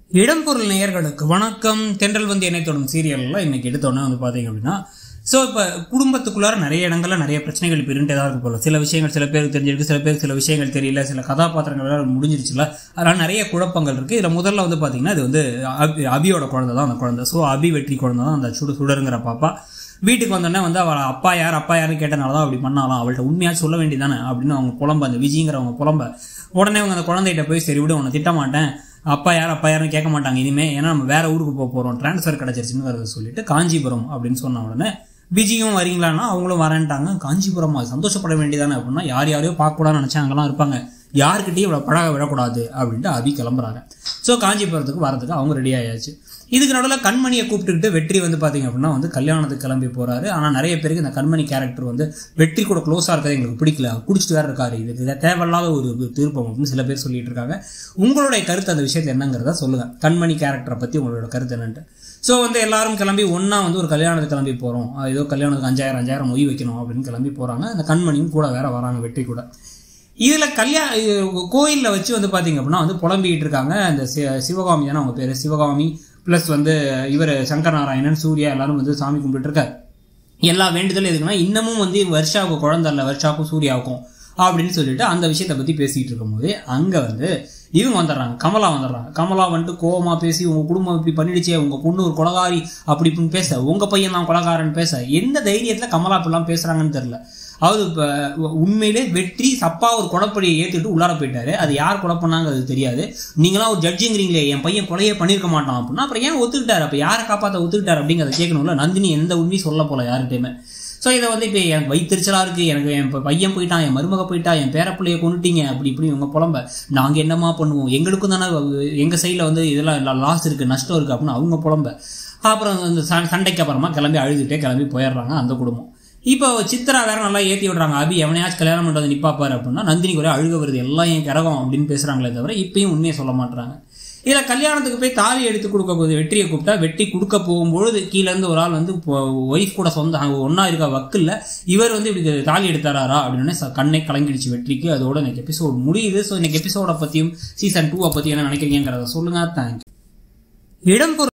இடம்பொருள் நேயர்களுக்கு வணக்கம் தென்றல் வந்து என்னை தொடும் சீரியலில் இன்னைக்கு எடுத்தோன்னே வந்து பார்த்தீங்க அப்படின்னா ஸோ இப்போ குடும்பத்துக்குள்ளார நிறைய இடங்கள்ல நிறைய பிரச்சனைகள் இப்போ இருந்துட்டே தான் இருக்கு போல சில விஷயங்கள் சில பேருக்கு தெரிஞ்சிருக்கு சில பேருக்கு சில விஷயங்கள் தெரியல சில கதாபாத்திரங்கள் எல்லாம் முடிஞ்சிருச்சுல அதனால் நிறைய குழப்பங்கள் இருக்குது இதில் முதல்ல வந்து பார்த்தீங்கன்னா இது வந்து அபி அபியோட குழந்தை தான் அந்த குழந்தை ஸோ அபி வெற்றி குழந்தை தான் அந்த சுடு சுடருங்கிற பாப்பா வீட்டுக்கு வந்தோடனே வந்து அவள் அப்பா யார் அப்பா யாருன்னு கேட்டனால தான் அப்படி பண்ணாலாம் அவள்கிட்ட உண்மையாக சொல்ல வேண்டியதானே அப்படின்னு அவங்க புலம்ப அந்த விஜிங்கிறவங்க புலம்ப உடனே அவங்க அந்த குழந்தைகிட்ட போய் சரி விடு உன்னை திட்ட மாட்டேன் அப்பா யார் அப்பா யாருன்னு கேட்க மாட்டாங்க இனிமே ஏன்னா நம்ம வேற ஊருக்கு போக போகிறோம் ட்ரான்ஸ்ஃபர் கிடச்சிருச்சுன்னு வரதை சொல்லிட்டு காஞ்சிபுரம் அப்படின்னு சொன்ன உடனே விஜயும் வரீங்களான்னா அவங்களும் வரேன்ட்டாங்க காஞ்சிபுரம் அது சந்தோஷப்பட வேண்டியதானே அப்படின்னா யார் யாரையோ பார்க்கக்கூடாதுன்னு நினச்சா அங்கெல்லாம் இருப்பாங்க யார்கிட்டயும் இவ்வளோ பழக விடக்கூடாது அப்படின்ட்டு அபி கிளம்புறாங்க ஸோ காஞ்சிபுரத்துக்கு வரதுக்கு அவங்க ரெடி ஆயாச்சு இதுக்கு நடுவில் கண்மணியை கூப்பிட்டுக்கிட்டு வெற்றி வந்து பார்த்தீங்க அப்படின்னா வந்து கல்யாணத்துக்கு கிளம்பி போறாரு ஆனால் நிறைய பேருக்கு இந்த கண்மணி கேரக்டர் வந்து வெற்றி கூட க்ளோஸாக இருக்கிறது எங்களுக்கு பிடிக்கல குடிச்சிட்டு வேற இருக்காரு இதுக்கு இது தேவையில்லாத ஒரு திருப்பம் அப்படின்னு சில பேர் சொல்லிட்டு இருக்காங்க உங்களுடைய கருத்து அந்த விஷயத்தில் என்னங்கிறத சொல்லுங்க கண்மணி கேரக்டரை பற்றி உங்களோட கருத்து என்னன்ட்டு ஸோ வந்து எல்லாரும் கிளம்பி ஒன்றா வந்து ஒரு கல்யாணத்துக்கு கிளம்பி போகிறோம் ஏதோ கல்யாணத்துக்கு அஞ்சாயிரம் அஞ்சாயிரம் மொய் வைக்கணும் அப்படின்னு கிளம்பி போகிறாங்க அந்த கண்மணியும் கூட வேற வராங்க வெற்றி கூட இதில் கல்யாண கோயிலில் வச்சு வந்து பார்த்தீங்க அப்படின்னா வந்து புலம்பிக்கிட்டு இருக்காங்க அந்த சி- சிவகாமி தானே அவங்க பேர் சிவகாமி ப்ளஸ் வந்து இவர் சங்கர் நாராயணன் சூர்யா எல்லாரும் வந்து சாமி கும்பிட்டு இருக்காரு எல்லா வேண்டுதலும் எதுக்குன்னா இன்னமும் வந்து வருஷாவுக்கு குழந்தை இல்லை வருஷாவுக்கும் சூர்யாவுக்கும் அப்படின்னு சொல்லிட்டு அந்த விஷயத்தை பற்றி பேசிக்கிட்டு இருக்கும்போது அங்கே வந்து இவங்க வந்துடுறாங்க கமலா வந்துடுறாங்க கமலா வந்துட்டு கோவமா பேசி உங்க குடும்பம் இப்படி பண்ணிடுச்சே உங்க பொண்ணு ஒரு கொலகாரி அப்படி இப்படின்னு பேச உங்க பையன் தான் கொலகாரன் பேச எந்த தைரியத்துல கமலா இப்படிலாம் பேசுறாங்கன்னு தெரியல அதாவது இப்போ உண்மையிலே வெற்றி சப்பா ஒரு குழப்படியை ஏற்றுட்டு உள்ளார போயிட்டாரு அது யார் கொலை பண்ணாங்க அது தெரியாது நீங்களாம் ஒரு ஜட்ஜுங்கிறீங்களே என் பையன் கொலையே பண்ணியிருக்க மாட்டான் அப்படின்னா அப்புறம் ஏன் ஒத்துக்கிட்டாரு அப்போ யாரை காப்பாற்ற ஒத்துக்கிட்டாரு அப்படிங்கிறத கேட்கணும்ல நந்தினி எந்த உண்மையும் சொல்ல போல யார்கிட்டயுமே ஸோ இதை வந்து இப்போ எனக்கு வயிற்றுச்சலாக இருக்குது எனக்கு என் ப- பையன் போயிட்டான் என் மருமக போயிட்டா என் பேரப்பிள்ளைய கொண்டுட்டீங்க அப்படி இப்படி இவங்க புலம்ப நாங்கள் என்னமா பண்ணுவோம் எங்களுக்கும் தானே எங்கள் சைடில் வந்து இதெல்லாம் லாஸ் இருக்குது நஷ்டம் இருக்குது அப்படின்னு அவங்க புலம்ப அப்புறம் அந்த ச- சண்டைக்கு அப்புறமா கிளம்பி அழுதுகிட்டே கிளம்பி போயிடுறாங்க அந்த குடும்பம் இப்போ சித்ரா வேற நல்லா ஏற்றி விடுறாங்க அபி எவனையாச்சும் கல்யாணம் பண்ணுறது நிப்பாப்பாரு அப்படின்னா நந்தினிக்கு ஒரே அழுக வருது எல்லாம் என் கிரகம் அப்படின்னு பேசுகிறாங்களே தவிர இப்பயும் உண்மையை சொல்ல மாட்றாங்க இதில் கல்யாணத்துக்கு போய் தாலி எடுத்து கொடுக்க போது வெற்றியை கூப்பிட்டா வெட்டி கொடுக்க போகும்பொழுது கீழே இருந்து ஒரு ஆள் வந்து ஒய்ஃப் கூட சொந்த ஒன்றா இருக்க வக்கில்ல இவர் வந்து இப்படி தாலி எடுத்தாரா அப்படின்னு ச- கண்ணை கலங்கிடுச்சு வெற்றிக்கு அதோட இன்னைக்கு எபிசோட் முடியுது ஸோ இன்னைக்கு எபிசோட பற்றியும் சீசன் டூவை பற்றி என்ன நினைக்கிறீங்கிறத சொல்லுங்க தேங்க்யூ இடம்பொருள்